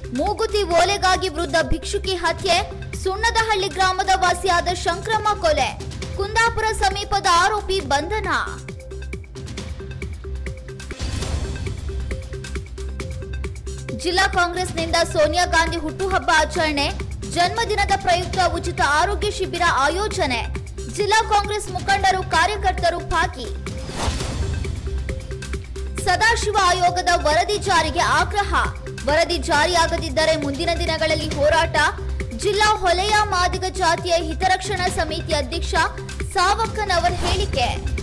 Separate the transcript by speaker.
Speaker 1: ಮೂಗುತಿ ಓಲೆಗಾಗಿ ವೃದ್ಧ ಭಿಕ್ಷುಕಿ ಹತ್ಯೆ ಸುಣ್ಣದಹಳ್ಳಿ ಗ್ರಾಮದ ವಾಸಿಯಾದ ಶಂಕ್ರಮ್ಮ ಕೊಲೆ ಕುಂದಾಪುರ ಸಮೀಪದ ಆರೋಪಿ ಬಂಧನ ಜಿಲ್ಲಾ ಕಾಂಗ್ರೆಸ್ನಿಂದ ಸೋನಿಯಾ ಗಾಂಧಿ ಹುಟ್ಟುಹಬ್ಬ ಆಚರಣೆ ಜನ್ಮದಿನದ ಪ್ರಯುಕ್ತ ಉಚಿತ ಆರೋಗ್ಯ ಶಿಬಿರ ಆಯೋಜನೆ ಜಿಲ್ಲಾ ಕಾಂಗ್ರೆಸ್ ಮುಖಂಡರು ಕಾರ್ಯಕರ್ತರು ಭಾಗಿ ಸದಾಶಿವ ಆಯೋಗದ ವರದಿ ಜಾರಿಗೆ ಆಗ್ರಹ ವರದಿ ಜಾರಿಯಾಗದಿದ್ದರೆ ಮುಂದಿನ ದಿನಗಳಲ್ಲಿ ಹೋರಾಟ ಜಿಲ್ಲಾ ಹೊಲೆಯ ಮಾದಿಗ ಜಾತಿಯ ಹಿತರಕ್ಷಣಾ ಸಮಿತಿ ಅಧ್ಯಕ್ಷ ಸಾವಕ್ಕನವರ್ ಹೇಳಿಕೆ